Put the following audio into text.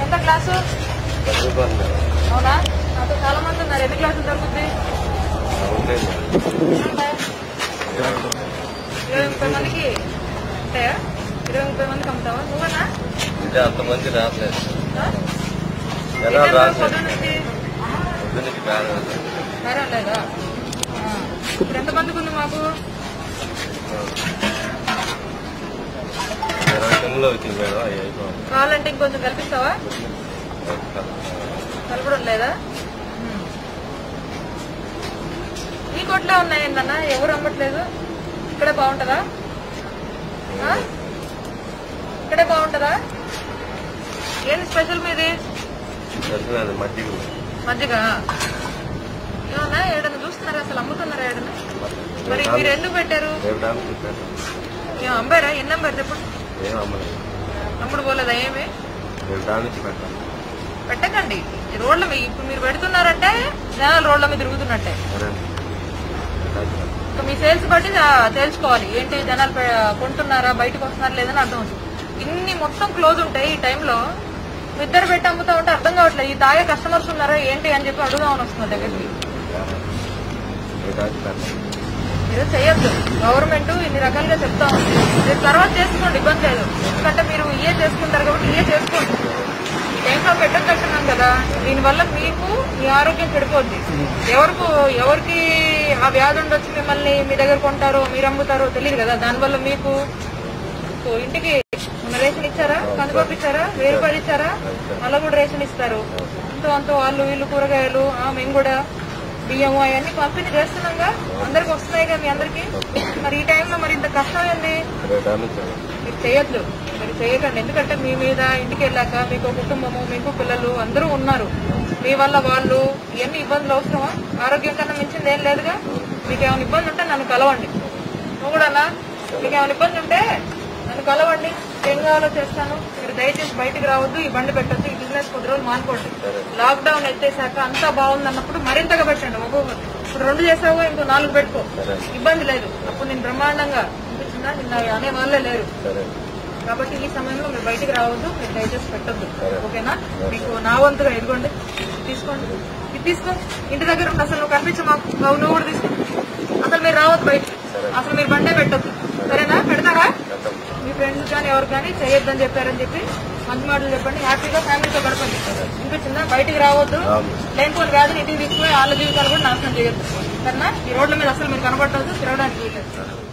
ఎంత క్లాసు చదువుకోవాలి మేడం అవునా నాతో చాలా మంది ఉన్నారు ఎన్ని క్లాసులు దొరుకుతుంది ఉండేది ఉంటాయా? ఇరవై ముప్పై మందికి ఉంటాయా ఇరవై ముప్పై మందికి అమ్ముతావా నువ్వనా అంటే అంతమంది రావట్లేదు ఆ? ఎలా ఎన్ని రావట్లేదు పొద్దున్న నుంచి పొద్దున్నకి బాగా సరే లేదా ఆ. ఇప్పుడు ఎంతమందికి ఉంది మాకు ఇరవై తొమ్మిదిలో వచ్చింది మేడం అవి అయిపోవాలి కావాలంటే ఇంకొంచెం కల్పిస్తావా కలపడం లేదా ఉమ్. ఈ కొట్లే ఉన్నాయి ఏంటన్నా ఎవరు అమ్మట్లేదు ఇక్కడే బాగుంటుందా ఆ? ఇక్కడే బాగుంటుందా ఏంది స్పెషల్ మీది తెలిసినది మజ్జిగ మజ్జిగ ఏమన్నా ఏడన్నా చూస్తున్నారా అసలు అమ్ముతున్నారా ఏడన్నా మరి మీరు ఎందుకు పెట్టారు రేపు డాన్స్ చెప్పాను ఏం అమ్మారా ఎన్ని అమ్మారు చెప్పండి ఏం అమ్మలేదు అమ్ముడు పోలేదా ఏమి రేపు డాన్స్ పెట్టాను పెట్టకండి ఈ రోడ్ల మీద ఇప్పుడు మీరు పెడుతున్నారంటే జనాలు రోడ్ల మీద తిరుగుతున్నట్టే సరే ఇంకా మీ సేల్స్ బట్టి ఆ, తేల్చుకోవాలి ఏంటి జనాలు పె- కొంటున్నారా బయటకు వస్తున్నారా లేదని అర్థం అవుతుంది ఇన్ని మొత్తం క్లోజ్ ఉంటాయి ఈ టైంలో ఇద్దరు పెట్టి అమ్ముతా ఉంటే అర్థం కావట్లేదు ఈ తాగే కస్టమర్స్ ఉన్నారా ఏంటి అని చెప్పి అడుగుదామని వస్తుంది దగ్గరికి రేపు డాన్స్ పెట్టాను మీరు చేయొద్దు గవర్నమెంట్ ఇన్ని రకాలుగా చెప్తా ఉంది మీరు తర్వాత చేసుకోండి ఇబ్బంది లేదు ఎందుకంటే మీరు ఇయే చేసుకుంటారు కాబట్టి ఇయే చేసుకోండి ఈ టైంలో పెట్టొద్దంటున్నాం కదా దీనివల్ల మీకు మీ ఆరోగ్యం చెడిపోద్ది ఎవరికి ఎవరికి ఆ వ్యాధి ఉండొచ్చు మిమ్మల్ని మీ దగ్గర కొంటారో మీరు అమ్ముతారో తెలియదు కదా దానివల్ల మీకు సో ఇంటికి మన రేషన్ ఇచ్చారా కందిపప్పు ఇచ్చారా వెయ్యి రూపాయలు ఇచ్చారా మళ్ళీ కూడా రేషన్ ఇస్తారు ఎంతో అంతో వాళ్ళు వీళ్ళు కూరగాయలు ఆ, మేము కూడా బియ్యము అవన్నీ పంపిణీ చేస్తున్నాంగా అందరికి వస్తున్నాయిగా మీ అందరికి మరి ఈ టైంలో మరి ఇంత కష్టం ఏంది రేపు డాన్స్ మీరు చేయొద్దు మీరు చేయకండి ఎందుకంటే మీ మీద ఇంటికి వెళ్ళాక మీకు కుటుంబము మీకు పిల్లలు అందరూ ఉన్నారు మీ వల్ల వాళ్ళు ఇవన్నీ ఇబ్బందులు అవసరమా ఆరోగ్యం కన్నా మించింది ఏం లేదుగా మీకు ఏమైనా ఇబ్బంది ఉంటే నన్ను కలవండి నువ్వు కూడా మీకు ఏమైనా ఇబ్బంది ఉంటే నన్ను కలవండి ఏం కావాలో చేస్తాను మీరు దయచేసి బయటికి రావద్దు ఈ బండి పెట్టొద్దు ఈ బిజినెస్ కొద్ది రోజులు మానుకోండి లాక్డౌన్ ఎత్తేసాక అంతా బాగుంది అన్నప్పుడు మరింతగా పెట్టండి ఒక్కొక్కటి ఇప్పుడు రెండు చేసావు ఇంకో నాలుగు పెట్టుకో సరే ఇబ్బంది లేదు అప్పుడు నేను బ్రహ్మాండంగా అనిపించిందా నిన్న అనే వాళ్ళే లేరు సరే కాబట్టి ఈ సమయంలో మీరు బయటికి రావద్దు మీరు దయచేసి పెట్టొద్దు ఓకేనా మీకు నా వంతుగా ఇదిగోండి తీసుకోండి ఇది తీసుకో ఇంటి దగ్గర ఉండి అసలు నువ్వు కనిపించు మాకు బాబు నువ్వు కూడా తీసుకో అసలు మీరు రావద్దు బయటికి అసలు మీరు బండే పెట్టొద్దు సరేనా పెడతారా పెట్టాం మీ ఫ్రెండ్స్ కానీ ఎవరికి కానీ చేయొద్దని చెప్పారని చెప్పి మంచి మాటలు చెప్పండి హ్యాపీగా ఫ్యామిలీతో గడపండి అనిపించిందా బయటికి రావద్దు అవును. లేనిపోని వ్యాధిని ఇంటికి తీసుకుని వాళ్ళ జీవితాలు కూడా నాశనం చేయొద్దు సరేనా ఈ రోడ్ల మీద అసలు మీరు కనబడవద్దు తిరగడానికి వీలేదు